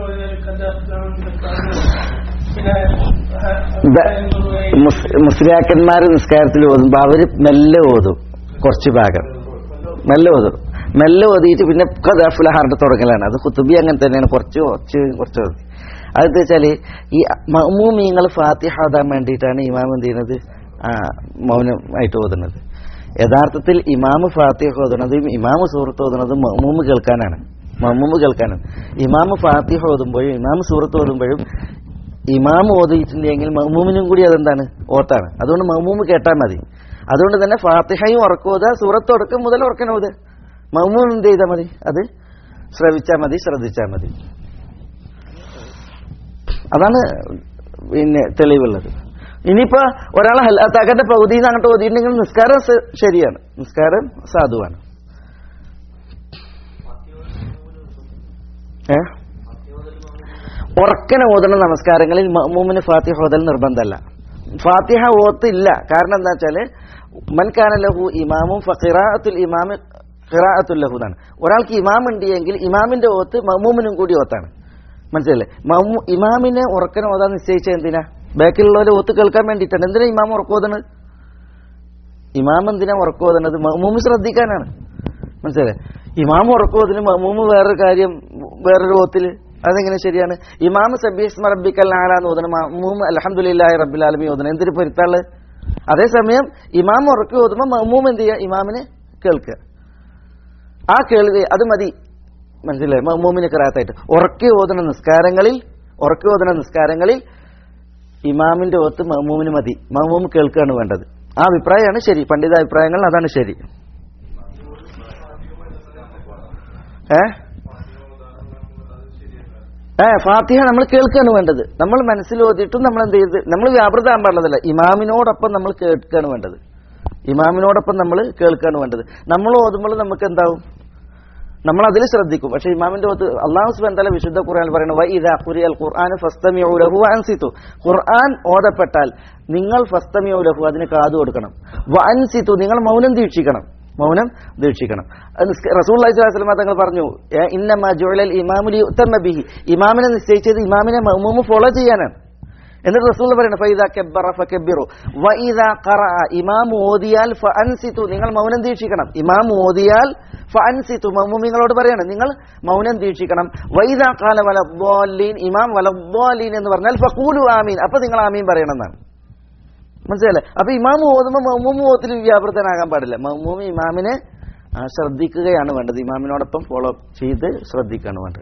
ദ- മുസ്- മുസ്ലിയാക്കന്മാര് നിസ്കാരത്തിൽ ഓതുമ്പോ അവര് മെല്ലെ ഓതും കുറച്ച് ഭാഗം മെല്ലെ ഓതും മെല്ലെ ഓതിയിട്ട് പിന്നെ കഥാഫുലഹാറിന്റെ തുടങ്ങലാണ് അത് കുത്തുബി അങ്ങനെ തന്നെയാണ് കുറച്ച് കുറച്ച് കുറച്ച് ഓതി അതെന്താ വെച്ചാല് ഈ മമ്മൂമിങ്ങൾ ഫാത്തിഹ ഓതാൻ വേണ്ടിയിട്ടാണ് ഇമാം എന്ത് ചെയ്യുന്നത് ആ മൗനമായിട്ട് ഓതുന്നത് യഥാർത്ഥത്തിൽ ഇമാമ് ഫാത്തിഹ ഓതുന്നതും ഇമാമ് സൂറത്ത് ഓതുന്നതും മമ്മൂമ് കേൾക്കാനാണ് മമ്മൂമ് കേൾക്കാനാണ് ഇമാമ് ഫാത്തിഹ ഓതുമ്പോഴും ഇമാമ് സൂറത്ത് ഓതുമ്പോഴും ഇമാം ഓതിയിട്ടുണ്ടെങ്കിൽ മഹ്മൂമിനും കൂടി അതെന്താണ് ഓത്താണ് അതുകൊണ്ട് മഹ്മൂമ് കേട്ടാൽ മതി അതുകൊണ്ട് തന്നെ ഫാത്തിഹയും ഉറക്കോത സൂറത്ത് ഉറക്കം മുതൽ ഉറക്കനോത് മഹ്മൂം എന്ത് ചെയ്താൽ മതി അത് ശ്രവിച്ചാൽ മതി ശ്രദ്ധിച്ചാൽ മതി അതാണ് പിന്നെ തെളിവുള്ളത് ഇനിയിപ്പോ ഒരാളെ ഹല്ലാത്താക്കന്റെ പകുതിയിൽ നിന്ന് അങ്ങോട്ട് ഓതിയിട്ടുണ്ടെങ്കിൽ നിസ്കാരം സ- ശരിയാണ് നിസ്കാരം സാധുവാണ് ഏ ഉറക്കനെ ഓതുന്ന നമസ്കാരങ്ങളിൽ മഅ്മൂമിന് ഫാത്തിഹ ഓതൽ നിർബന്ധമല്ല ഫാത്തിഹ ഓത്തില്ല കാരണം എന്താ വെച്ചാല് മൻകാന ലഹു ഇമാമും ഫിറാഅത്തുൽ ഇമാമി ഖിറാഅത്തുൽ ലഹു എന്നാണ് ഒരാൾക്ക് ഇമാം ഉണ്ട് എങ്കിൽ ഇമാമിന്റെ ഓത്ത് മഅ്മൂമിനും കൂടി ഓത്താണ് മനസ്സിലല്ലേ മഅ്മൂ ഇമാമിനെ ഉറക്കനെ ഓതാൻ നിശ്ചയിച്ച എന്തിനാ ബാക്കിലുള്ളവരെ ഓത്ത് കേൾക്കാൻ വേണ്ടിയിട്ടാണ് എന്തിനാ ഇമാം ഉറക്കോതുന്നത് ഇമാം എന്തിനാ ഉറക്കോതുന്നത് മഅ്മൂമ് ശ്രദ്ധിക്കാനാണ് മനസ്സിലായി ഇമാം ഉറക്കോതിന് മഅ്മൂമ് വേറൊരു കാര്യം വേറൊരു ഓത്തില് അതെങ്ങനെ ശരിയാണ് ഇമാം സബീസ് റബ്ബിക്കൽ ആലാന്ന് ഓതണം മഅ്മൂം അൽഹംദുലില്ലാഹി റബ്ബിൽ ആലമീൻ ഓതണം എന്തിനു പൊരുത്താള് അതേസമയം ഇമാം ഉറക്കി ഓതുമ്പോൾ മഅ്മൂം എന്ത് ചെയ്യുക ഇമാമിനെ കേൾക്കുക ആ കേൾവി അത് മതി മനസ്സിലായി മഅ്മൂമിന് കറാത്തായിട്ട് ഉറക്കി ഓതുന്ന നിസ്കാരങ്ങളിൽ ഉറക്കി ഓതുന്ന നിസ്കാരങ്ങളിൽ ഇമാമിന്റെ ഓത്ത് മഅ്മൂമിന് മതി മഅ്മൂം കേൾക്കുകയാണ് വേണ്ടത് ആ അഭിപ്രായമാണ് ശരി പണ്ഡിത അഭിപ്രായങ്ങൾ അതാണ് ശരി ഏ ഏ ഫാത്തിഹ നമ്മൾ കേൾക്കുകയാണ് വേണ്ടത് നമ്മൾ മനസ്സിൽ ഓതിയിട്ടും നമ്മൾ എന്ത് ചെയ്ത് നമ്മൾ വ്യാപൃതമാകാൻ പാടുള്ളതല്ല ഇമാമിനോടൊപ്പം നമ്മൾ കേൾക്കുകയാണ് വേണ്ടത് ഇമാമിനോടൊപ്പം നമ്മൾ കേൾക്കുകയാണ് വേണ്ടത് നമ്മൾ ഓതുമ്പോൾ നമുക്ക് എന്താവും നമ്മൾ അതിൽ ശ്രദ്ധിക്കും പക്ഷെ ഇമാമിന്റെ ഒത്ത് അള്ളാഹു സുബാൻ തല വിശുദ്ധ ഖുർആൻ പറയുന്നത് വൈ ഇദാ ഖുരിയൽ ഖുർആൻ ഫസ്തമിഉ ലഹു വഅൻസിതു ഖുർആൻ ഓതപ്പെട്ടാൽ നിങ്ങൾ ഫസ്തമിഉ ലഹു അതിന് കാതു കൊടുക്കണം വഅൻസിതു നിങ്ങൾ മൗനം ദീക്ഷിക്കണം മൗനം ദീക്ഷിക്കണം റസൂൽ അലൈഹി തങ്ങൾ പറഞ്ഞു "ഏ, ഇന്നമാ ജുഅലൽ ഇമാമു ലിയുത്തമ ബിഹി ഇമാമിനെ നിശ്ചയിച്ചത് ഇമാമിനെ മഅ്മൂമ് ഫോളോ ചെയ്യാനാണ് എന്നിട്ട് റസൂൽ പറയുന്നത് ഫൈദ കബ്ബറ ഫകബ്ബിറു വഇദ ഖറഅ ഇമാം ഓതിയാൽ ഫഅൻസിതു നിങ്ങൾ മൗനം ദീക്ഷിക്കണം ഇമാം ഓതിയാൽ ഫഅൻസിതു മഅ്മൂമിങ്ങളോട് പറയാണ് നിങ്ങൾ മൗനം ദീക്ഷിക്കണം വൈദ ഖാല വലദ്ദാലീൻ ഇമാം വലദ്ദാലീൻ എന്ന് പറഞ്ഞാൽ ഫഖൂലു ആമീൻ അപ്പോൾ നിങ്ങൾ ആമീൻ പറയണം എന്നാണ് മനസ്സിലല്ലേ അപ്പൊ ഇമാം ഓതുമ്പോൾ മമ്മൂമ് ഓത്തിൽ വ്യാപൃതനാകാൻ പാടില്ല മമ്മൂമ് ഇമാമിനെ ആ, ശ്രദ്ധിക്കുകയാണ് വേണ്ടത് ഇമാമിനോടൊപ്പം ഫോളോ ചെയ്ത് ശ്രദ്ധിക്കുകയാണ് വേണ്ടത്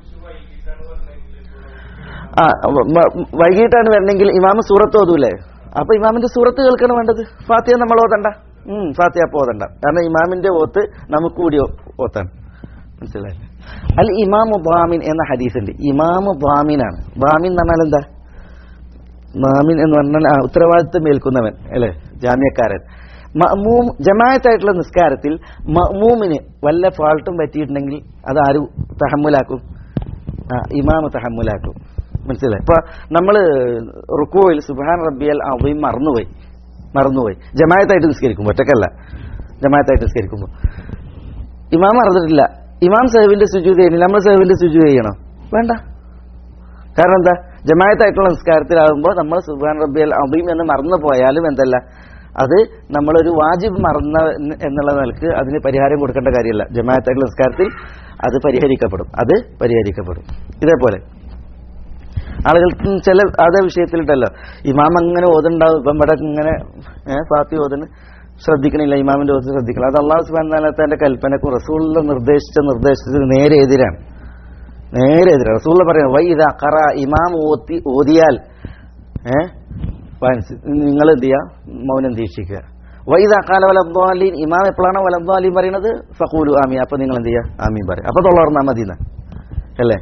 ആ വ- വ- വൈകിട്ടാണ് വരണമെങ്കിൽ ഇമാമ് സൂറത്ത് ഓതൂലേ അപ്പൊ ഇമാമിന്റെ സൂറത്ത് കേൾക്കാണ് വേണ്ടത് ഫാത്തിയ നമ്മൾ ഓതണ്ട ഉം ഫാത്തിയ അപ്പൊ ഓതണ്ട കാരണം ഇമാമിന്റെ ഓത്ത് നമുക്ക് കൂടി ഓ- ഓത്താണ് മനസ്സിലായില്ലേ അൽ ഇമാമു ബാമിൻ എന്ന ഹദീസുണ്ട് ഇമാമു ബാമിനാണ് ബാമിൻ എന്ന് പറഞ്ഞാൽ എന്താ മാമിൻ എന്ന് പറഞ്ഞാൽ ആ, ഉത്തരവാദിത്വം ഏൽക്കുന്നവൻ അല്ലെ ജാമ്യക്കാരൻ മഅ്മൂം ജമായത്തായിട്ടുള്ള നിസ്കാരത്തിൽ മഅ്മൂമിന് വല്ല ഫാൾട്ടും പറ്റിയിട്ടുണ്ടെങ്കിൽ അത് ആര് തഹമ്മുലാക്കും ആ, ഇമാമ് തഹമ്മുലാക്കും മനസ്സിലായി ഇപ്പൊ നമ്മള് റുക്കുവിൽ സുബാൻ റബ്ബിയൽ അവയും മറന്നുപോയി മറന്നുപോയി ജമായത്തായിട്ട് നിസ്കരിക്കുമ്പോൾ ഒറ്റക്കല്ല ജമായത്തായിട്ട് നിസ്കരിക്കുമ്പോൾ ഇമാം മറന്നിട്ടില്ല ഇമാം സാഹിബിന്റെ സുജൂത് ചെയ്യണില്ല നമ്മൾ സാഹിബിന്റെ സുജൂത് ചെയ്യണം വേണ്ട കാരണം എന്താ ജമായത്തായിട്ടുള്ള നിസ്കാരത്തിലാകുമ്പോൾ നമ്മൾ സുബാൻ റബ്ബിയൽ അബീം എന്ന് മറന്നു പോയാലും എന്തല്ല അത് നമ്മളൊരു വാജിബ് മറന്ന എന്നുള്ള നിലക്ക് അതിന് പരിഹാരം കൊടുക്കേണ്ട കാര്യമല്ല ജമായത്തായിട്ടുള്ള നിസ്കാരത്തിൽ അത് പരിഹരിക്കപ്പെടും അത് പരിഹരിക്കപ്പെടും ഇതേപോലെ ആളുകൾക്ക് ചില അതേ വിഷയത്തിലുണ്ടല്ലോ ഇമാം അങ്ങനെ ഓതുണ്ടാവും ഇപ്പം ഇവിടെ ഇങ്ങനെ ഏഹ് ഫാത്തി ഓതുന്നു ശ്രദ്ധിക്കണില്ല ഇമാമിന്റെ ഓത്ത് ശ്രദ്ധിക്കണം അത് അള്ളാഹു സുബാന്റെ കൽപ്പനക്കും റസൂളിൽ നിർദ്ദേശിച്ച നിർദ്ദേശത്തിന് നേരെ എതിരാണ് നേരെ എതിരാണ് റസൂള്ള പറയുന്നത് വൈ ഇതാ കറ ഇമാം ഓത്തി ഓതിയാൽ ഏഹ് നിങ്ങൾ എന്ത് ചെയ്യുക മൗനം ദീക്ഷിക്കുക വൈദ കാല വലബ്ദാലീൻ ഇമാം എപ്പോഴാണ് വലബ്ദാലീൻ പറയുന്നത് ഫഖൂലു ആമി അപ്പൊ നിങ്ങൾ എന്ത് ചെയ്യുക ആമീൻ പറയും അപ്പൊ തൊള്ളർന്നാ മതി എന്ന്. അല്ലേ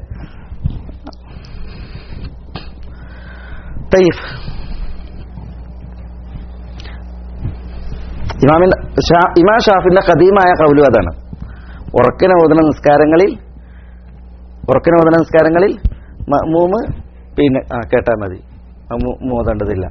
തയ്യഫ് ഇമാമിൻ ഷാ- ഇമാം ഷാഫിന്റെ കദീമായ കൗലു അതാണ് ഉറക്കിനെ ഓതുന്ന നിസ്കാരങ്ങളിൽ ഉറക്കിനെ ഓതുന്ന നിസ്കാരങ്ങളിൽ മൂന്ന് പിന്നെ ആ കേട്ടാൽ മതി മോതേണ്ടതില്ല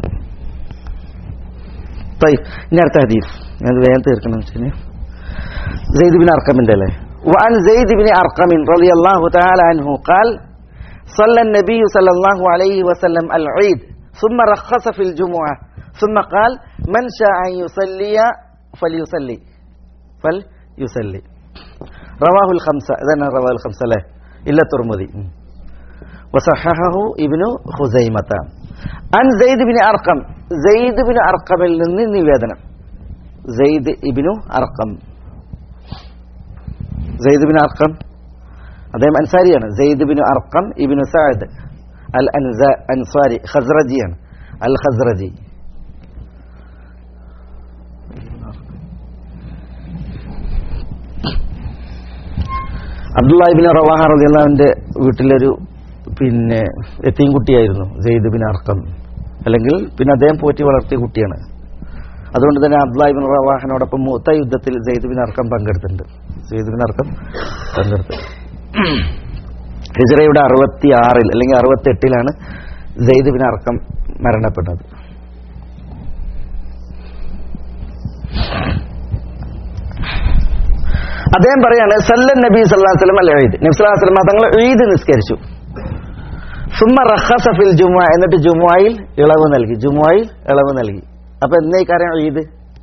طيب ഇനി അടുത്ത ഹദീസ് ഞാൻ വേഗം തീർക്കണം വെച്ചാൽ زيد بن أرقم له وعن زيد بن أرقم رضي الله تعالى عنه قال صلى النبي صلى الله عليه وسلم العيد ثم رخص في الجمعة ثم قال من شاء أن يصلي فليصلي فليصلي رواه الخمسة إذن رواه الخمسة له إلا الترمذي وصححه ابن خزيمة عن زيد بن أرقم زيد بن أرقم നിന്ന് നിവേദനം زيد ابن أرقم സെയ്ദ് ബിൻ അർക്കം അദ്ദേഹം അൻസാരിയാണ് Zaid bin Arqam ibn Saad al അൻസ അൻസാരി ഖസ്റജിയാണ് അൽ ഖസ്റജി അബ്ദുല്ലാഹിബിൻ റവാഹ റളിയല്ലാഹുവിന്റെ വീട്ടിലൊരു പിന്നെ എത്തീം കുട്ടിയായിരുന്നു സെയ്ദ് ബിൻ അർക്കം അല്ലെങ്കിൽ പിന്നെ അദ്ദേഹം പോറ്റി വളർത്തിയ കുട്ടിയാണ് അതുകൊണ്ട് തന്നെ അബ്ദുല്ലാഹിബിൻ റവാഹിനോടൊപ്പം മൂത്ത യുദ്ധത്തിൽ സെയ്ദ് ബിൻ അർക്കം പങ്കെടുത്തിട്ടുണ്ട് സെയ്ദ് ബിൻ അർക്കം പങ്കെടുത്തു ഹിജറയുടെ അറുപത്തി ആറിൽ അല്ലെങ്കിൽ അറുപത്തി എട്ടിലാണ് സെയ്ദ് ബിൻ അർക്കം മരണപ്പെട്ടത് അദ്ദേഹം പറയാണ് സല്ലൻ നബി സല്ലല്ലാഹു അലൈഹി വസല്ലം അൽ ഈദ് നബി സല്ലല്ലാഹു അലൈഹി വസല്ലം തങ്ങൾ ഈദ് നിസ്കരിച്ചു സുമ്മ റഖസ ഫിൽ ജുമുഅ എന്നിട്ട് ജുമുഅയിൽ ഇളവ് നൽകി ജുമുഅയിൽ ഇളവ് നൽകി അപ്പൊ എന്നേ കാര്യം ഈദ്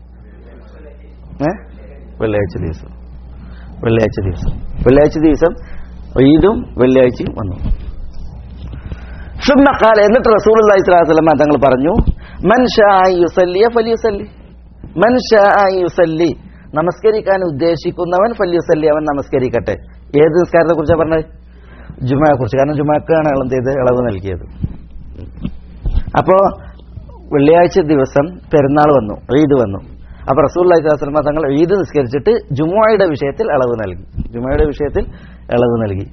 ഏ വെള്ളിയാഴ്ച ദിവസം വെള്ളിയാഴ്ച ദിവസം വെള്ളിയാഴ്ച ദിവസം ഈദും വെള്ളിയാഴ്ചയും വന്നു സുമ്മ ഖാല എന്നിട്ട് റസൂലുള്ളാഹി സ്വല്ലല്ലാഹു അലൈഹി വസല്ലം തങ്ങൾ പറഞ്ഞു മൻ ഷാ യുസല്ലിയ ഫലിയുസല്ലി മൻ ഷാ യുസല്ലി നമസ്കരിക്കാൻ ഉദ്ദേശിക്കുന്നവൻ ഫല്യുസല്ലി അവൻ നമസ്കരിക്കട്ടെ ഏത് നിസ്കാരത്തെ കുറിച്ചാണ് പറഞ്ഞത് ജുമയെ കുറിച്ച് കാരണം ജുമക്കാണ് എന്ത് ചെയ്ത് ഇളവ് നൽകിയത് അപ്പോ വെള്ളിയാഴ്ച ദിവസം പെരുന്നാൾ വന്നു ഈദ് വന്നു അപ്പൊ റസൂൽ അലൈഹിസ്ലാമ തങ്ങൾ ഈദ് നിസ്കരിച്ചിട്ട് ജുമുഅയുടെ വിഷയത്തിൽ ഇളവ് നൽകി ജുമുഅയുടെ വിഷയത്തിൽ ഇളവ് നൽകി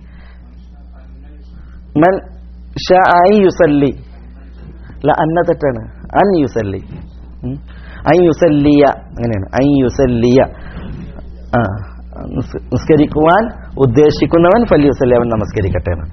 മൻ ഷാ യുസല്ലി അല്ല അന്ന തെറ്റാണ് അൻ യുസല്ലി ഉം. അൻ യുസല്ലിയ അങ്ങനെയാണ് അൻ യുസല്ലിയ ആ നിസ്- നിസ്കരിക്കുവാൻ ഉദ്ദേശിക്കുന്നവൻ ഫല്യുസല്ലി അവൻ നമസ്കരിക്കട്ടെ എന്ന്.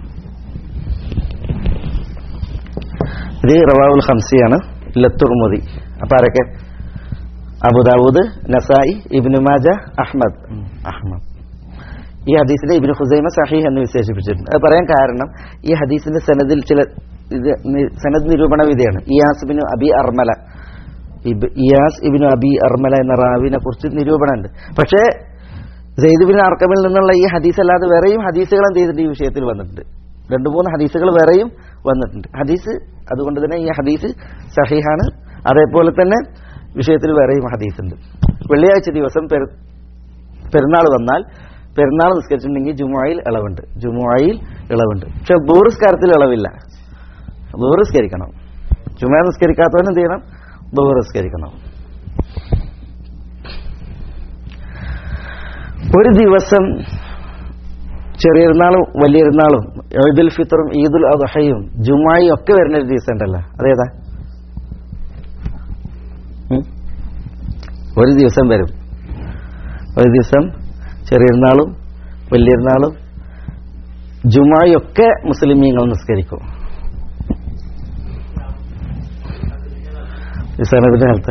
ഇത് റവാവുൽ ഹംസിയാണ് ലത്തുർമുദി അപ്പൊ ആരൊക്കെ Abu Dawud Nasai Ibn Maja Ahmad ഉം, അഹ്മദ് ഈ ഹദീസിനെ ഇബ്നു ഹുസൈമ സഹീഹ് എന്ന് വിശേഷിപ്പിച്ചിട്ടുണ്ട് അത് പറയാൻ കാരണം ഈ ഹദീസിന്റെ സനദിൽ ചില ഇത് നി- സനദ് നിരൂപണ വിധിയാണ് ഇയാസ് ബിനു അബി അർമല ഇബ് ഇയാസ് ഇബിനു അബി അർമല എന്ന റാവിനെ കുറിച്ച് നിരൂപണമുണ്ട് പക്ഷേ സെയ്ദ് ബിൻ അർക്കമിൽ നിന്നുള്ള ഈ ഹദീസ് അല്ലാതെ വേറെയും ഹദീസുകൾ എന്ത് ചെയ്തിട്ടുണ്ട് ഈ വിഷയത്തിൽ വന്നിട്ടുണ്ട് രണ്ടു മൂന്ന് ഹദീസുകൾ വേറെയും വന്നിട്ടുണ്ട് ഹദീസ് അതുകൊണ്ട് തന്നെ ഈ ഹദീസ് സഹീഹാണ് അതേപോലെ തന്നെ വിഷയത്തിൽ വേറെയും ഹദീസ് ഉണ്ട് വെള്ളിയാഴ്ച ദിവസം പെരു പെരുന്നാൾ വന്നാൽ പെരുന്നാൾ നിസ്കരിച്ചിട്ടുണ്ടെങ്കിൽ ജുമുഅയിൽ ഇളവുണ്ട് ജുമുഅയിൽ ഇളവുണ്ട് പക്ഷെ ദൂരസ്കാരത്തിൽ ഇളവില്ല ദൂരസ്കരിക്കണം ജുമ നിസ്കരിക്കാത്തവൻ എന്ത് ചെയ്യണം ദൂരസ്കരിക്കണം ഒരു ദിവസം ചെറിയരുന്നാളും വലിയൊരുന്നാളും ഈദുൽ ഫിത്തറും ഈദുൽ അദ്ഹയും ജുമായും ഒക്കെ വരുന്ന ഒരു ദിവസം ഉണ്ടല്ലോ അതേതാ ഉം? ഒരു ദിവസം വരും ഒരു ദിവസം ചെറിയരുന്നാളും വലിയൊരുന്നാളും ജുമായും ഒക്കെ മുസ്ലിമീങ്ങൾ നിസ്കരിക്കും വിസർജനത്തിന്റെ കാലത്ത്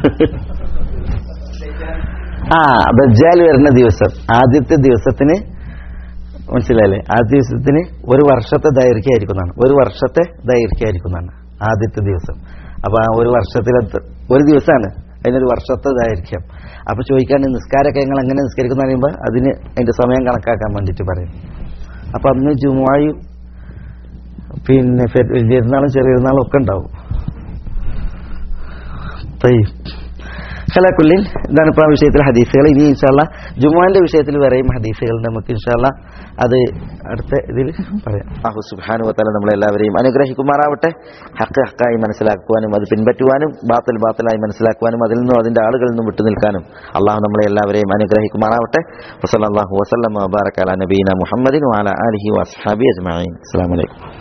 ആ ദജ്ജാൽ വരുന്ന ദിവസം ആദ്യത്തെ ദിവസത്തിന് മനസ്സിലായില്ലേ ആദ്യ ദിവസത്തിന് ഒരു വർഷത്തെ ദൈർഘ്യമായിരിക്കുന്നതാണ് ഒരു വർഷത്തെ ദൈർഘ്യമായിരിക്കുന്നതാണ് ആദ്യത്തെ ദിവസം അപ്പൊ ആ ഒരു വർഷത്തിലെ ഒരു ദിവസമാണ് അതിനൊരു വർഷത്തെ ദൈർഘ്യം അപ്പൊ ചോദിക്കാൻ നിസ്കാരമൊക്കെ ഞങ്ങൾ എങ്ങനെ നിസ്കരിക്കുന്ന പറയുമ്പോൾ അതിന് അതിന്റെ സമയം കണക്കാക്കാൻ വേണ്ടിയിട്ട് പറയും അപ്പൊ അന്ന് ജുമായും പിന്നെ ഫെ- വലിയരുന്നാളും ചെറിയരുന്നാളും ഒക്കെ ഉണ്ടാവും طيب ഖലാക്കുല്ലിൻ ഇതാണ് ഇപ്പോൾ ആ വിഷയത്തിൽ ഹദീസുകൾ ഇനി ഇൻഷാല്ല ജുമാന്റെ വിഷയത്തിൽ വേറെയും ഹദീസുകൾ നമുക്ക് ഇൻഷാല്ല അത് അടുത്ത ഇതിൽ പറയാം അഹു സുബാനു വത്താല നമ്മളെല്ലാവരെയും അനുഗ്രഹിക്കുമാറാവട്ടെ ഹക്ക് ഹക്കായി മനസ്സിലാക്കുവാനും അത് പിൻപറ്റുവാനും ബാത്തൽ ബാത്തലായി മനസ്സിലാക്കുവാനും അതിൽ നിന്നും അതിന്റെ ആളുകളിൽ നിന്നും വിട്ടു നിൽക്കാനും അള്ളാഹു നമ്മളെ എല്ലാവരെയും അനുഗ്രഹിക്കുമാറാവട്ടെ വസല്ലാഹു വസ്ലം വബാറക്കാല നബീന മുഹമ്മദിൻ വാല അലഹി വസ്ഹാബി അജ്മാൻ അസ്സാം വലൈക്കും